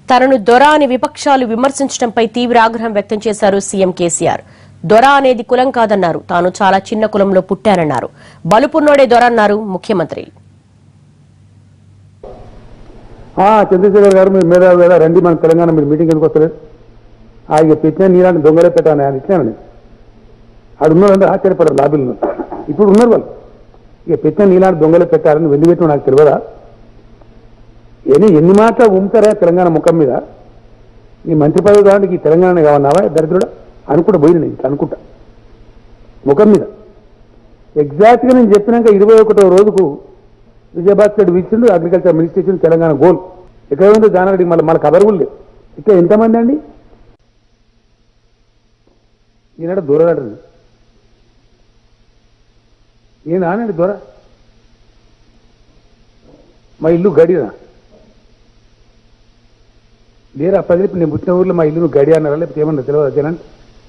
తనను దొర అని విపక్షాలు విమర్శించడంపై తీవ్ర ఆగ్రహం వ్యక్తం చేశారు సీఎం కేసీఆర్ దొర అనేది కులం కాదన్నారు తాను చాలా చిన్న కులంలో పుట్టానన్నారు బలుపున్నోడే దొర అన్నారు ముఖ్యమంత్రి ఆ, చంద్రశేఖర్ గారు మీరు మేధావి కదా రండి మన తెలంగాణ మీరు మీటింగ్ ఎందుకు వస్తలేదు ఆ ఇక పెట్టిన నీలాంటి దొంగలే పెట్టాను ఆయన ఇచ్చినాను ఆడు ఉన్నారంటే ఆశ్చర్యపడారు లాబీలు ఉన్నారు ఇప్పుడు ఉన్నారు వాళ్ళు ఇక పెట్టిన నీలాంటి దొంగలే పెట్టారని వెండి పెట్టిన నాకు తెలియదా ఎన్ని ఎన్ని మాటలు ఉంచారా తెలంగాణ ముఖం మీద నీ మంత్రి పదవి కావడానికి ఈ తెలంగాణ కావన్నావా దరిద్రుడా అనుకుంటా పోయిన నేను ఇట్లా అనుకుంటా ముఖం మీద ఎగ్జాక్ట్గా నేను చెప్పినాక ఇరవై ఒకటో రోజుకు విజయభాస్కర్ ఇచ్చిండు అగ్రికల్చర్ మినిస్టర్ ఇచ్చిండు తెలంగాణ గోల్ ఎక్కడ ఉందో జానారెడ్డి మళ్ళీ మళ్ళీ కబర్ కూడా లేదు ఇక్కడ ఎంతమంది అండి ఈనాడు దూరదండి ఈయన ఆనండి దూర మా ఇల్లు గడినా లేరా ప్రజలు ఇప్పుడు నేను పుట్టిన ఊర్లో మా ఇల్లు నువ్వు గడి అన్నారా లేకపోతే ఏమన్నా తెలియదు జనాన్ని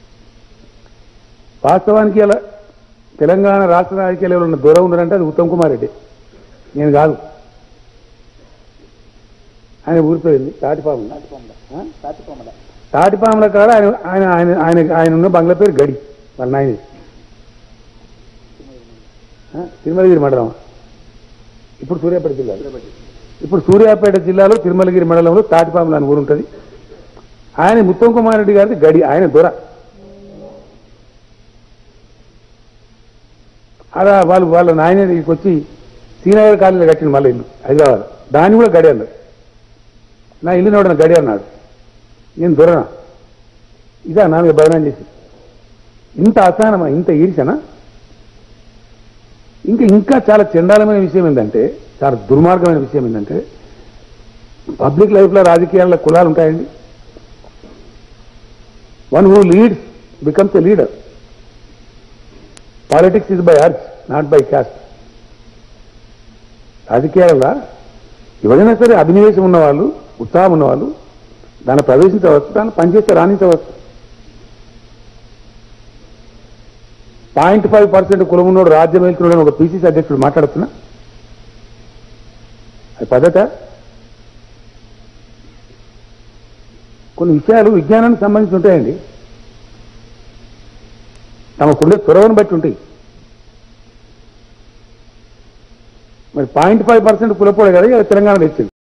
వాస్తవానికి అలా తెలంగాణ రాష్ట్ర రాజకీయాల్లో ఉన్న దూరం ఉన్నారంటే అది ఉత్తమ్ కుమార్ రెడ్డి నేను కాదు ఆయన ఊరిపోయింది తాటిపాము ఆ? తాటిపాముల కాడ ఆయన ఆయన ఆయన ఆయన ఆయన ఉన్న బంగ్లా పేరు గడి వాళ్ళ నాయన తిరుమలగిరి మండలం ఇప్పుడు సూర్యాపేట జిల్లా ఇప్పుడు సూర్యాపేట జిల్లాలో తిరుమలగిరి మండలంలో తాటిపాములు అని ఊరు ఉంటుంది ఆయన ఉత్తమ్ కుమార్ రెడ్డి గారిది గడి ఆయన దొర అలా వాళ్ళు వాళ్ళ నాయన ఇక్కడికి వచ్చి శ్రీనగర్ కాలనీలో కట్టిన మళ్ళీ ఇల్లు హైదరాబాద్ దాన్ని కూడా గడి అన్నాడు నా ఇల్లు నోడిన గడి అన్నాడు నేను దొరనా ఇదా నా మీద బదనాం చేసి ఇంత అసహనమా ఇంత ఈర్చనా ఇంకా ఇంకా చాలా చండాలమైన విషయం ఏంటంటే చాలా దుర్మార్గమైన విషయం ఏంటంటే పబ్లిక్ లైఫ్లో రాజకీయాల్లో కులాలు ఉంటాయండి one who leads becomes a leader politics is by birth not by caste రాజకీయాలలో ఎవరైనా సరే అభినవేశం ఉన్నవాళ్ళు ఉత్సాహం ఉన్నవాళ్ళు దాన్ని ప్రవేశించవచ్చు దాన్ని పనిచేస్తే రాణించవచ్చు పాయింట్ ఫైవ్ పర్సెంట్ కులం ఉన్నోడు రాజ్యం వెళ్తున్నాడు అని ఒక పీసీసీ అధ్యక్షుడు మాట్లాడుతున్నా అది పద్ధత కొన్ని విషయాలు విజ్ఞానానికి సంబంధించి ఉంటాయండి తమకుండే చొరవను బట్టి ఉంటాయి మరి పాయింట్ ఫైవ్ పర్సెంట్ కులపోడే కదా ఇక తెలంగాణ తెచ్చింది